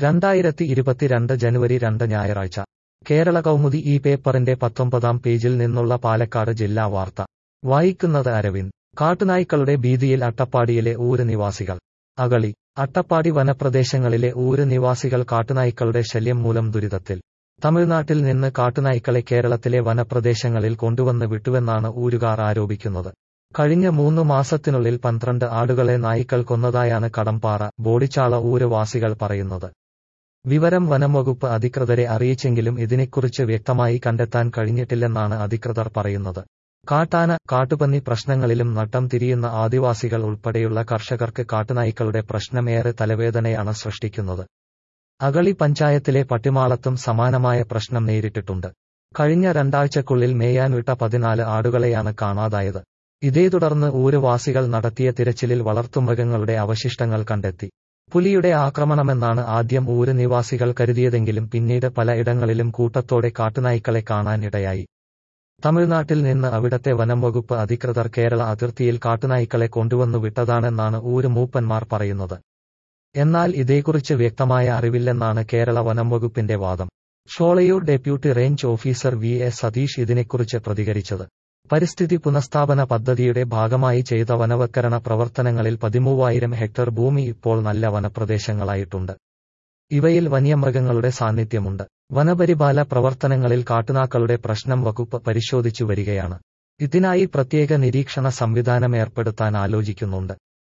രണ്ടായിരത്തി ഇരുപത്തിരണ്ട് ജനുവരി രണ്ട് ഞായറാഴ്ച കേരള കൗമുദി ഈ പേപ്പറിന്റെ പത്തൊമ്പതാം പേജിൽ നിന്നുള്ള പാലക്കാട് ജില്ലാ വാർത്ത വായിക്കുന്നത് അരവിന്ദ് കാട്ടുനായ്ക്കളുടെ ഭീതിയിൽ അട്ടപ്പാടിയിലെ ഊര് നിവാസികൾ അകളി അട്ടപ്പാടി വനപ്രദേശങ്ങളിലെ ഊര് നിവാസികൾ കാട്ടുനായ്ക്കളുടെ ശല്യം മൂലം ദുരിതത്തിൽ തമിഴ്നാട്ടിൽ നിന്ന് കാട്ടുനായ്ക്കളെ കേരളത്തിലെ വനപ്രദേശങ്ങളിൽ കൊണ്ടുവന്ന് വിട്ടുവെന്നാണ് ഊരുകാർ ആരോപിക്കുന്നത് കഴിഞ്ഞ മൂന്നു മാസത്തിനുള്ളിൽ പന്ത്രണ്ട് ആടുകളെ നായ്ക്കൾ കൊന്നതായാണ് കടമ്പാറ ബോഡിച്ചാള ഊര് വാസികൾ പറയുന്നത് വിവരം വനംവകുപ്പ് അധികൃതരെ അറിയിച്ചെങ്കിലും ഇതിനെക്കുറിച്ച് വ്യക്തമായി കണ്ടെത്താൻ കഴിഞ്ഞിട്ടില്ലെന്നാണ് അധികൃതർ പറയുന്നത് കാട്ടാന കാട്ടുപന്നി പ്രശ്നങ്ങളിലും നട്ടം തിരിയുന്ന ആദിവാസികൾ ഉൾപ്പെടെയുള്ള കർഷകർക്ക് കാട്ടുനായ്ക്കളുടെ പ്രശ്നമേറെ തലവേദനയാണ് സൃഷ്ടിക്കുന്നത് അകളി പഞ്ചായത്തിലെ പട്ടിമാളത്തും സമാനമായ പ്രശ്നം നേരിട്ടിട്ടുണ്ട് കഴിഞ്ഞ രണ്ടാഴ്ചക്കുള്ളിൽ മേയാൻ വിട്ട പതിനാല് ആടുകളെയാണ് കാണാതായത് ഇതേ തുടർന്ന് ഊരുവാസികൾ നടത്തിയ തിരച്ചിലിൽ വളർത്തുമൃഗങ്ങളുടെ അവശിഷ്ടങ്ങൾ കണ്ടെത്തി പുലിയുടെ ആക്രമണമെന്നാണ് ആദ്യം ഊര് നിവാസികൾ കരുതിയതെങ്കിലും പിന്നീട് പലയിടങ്ങളിലും കൂട്ടത്തോടെ കാട്ടുനായ്ക്കളെ കാണാൻ ഇടയായി തമിഴ്നാട്ടിൽ നിന്ന് അവിടത്തെ വനംവകുപ്പ് അധികൃതർ കേരള അതിർത്തിയിൽ കാട്ടുനായ്ക്കളെ കൊണ്ടുവന്നു വിട്ടതാണെന്നാണ് ഊര് മൂപ്പന്മാർ പറയുന്നത് എന്നാൽ ഇതേക്കുറിച്ച് വ്യക്തമായ അറിവില്ലെന്നാണ് കേരള വനംവകുപ്പിന്റെ വാദം Sholayur deputy range officer V S Satheesh ഇതിനെക്കുറിച്ച് പ്രതികരിച്ചത് പരിസ്ഥിതി പുനഃസ്ഥാപന പദ്ധതിയുടെ ഭാഗമായി ചെയ്ത വനവത്കരണ പ്രവർത്തനങ്ങളിൽ പതിമൂവായിരം ഹെക്ടർ ഭൂമി ഇപ്പോൾ നല്ല വനപ്രദേശങ്ങളായിട്ടുണ്ട് ഇവയിൽ വന്യമൃഗങ്ങളുടെ സാന്നിധ്യമുണ്ട് വനപരിപാല പ്രവർത്തനങ്ങളിൽ കാട്ടുനാക്കളുടെ പ്രശ്നം വകുപ്പ് പരിശോധിച്ചു വരികയാണ് ഇതിനായി പ്രത്യേക നിരീക്ഷണ സംവിധാനം ഏർപ്പെടുത്താൻ ആലോചിക്കുന്നുണ്ട്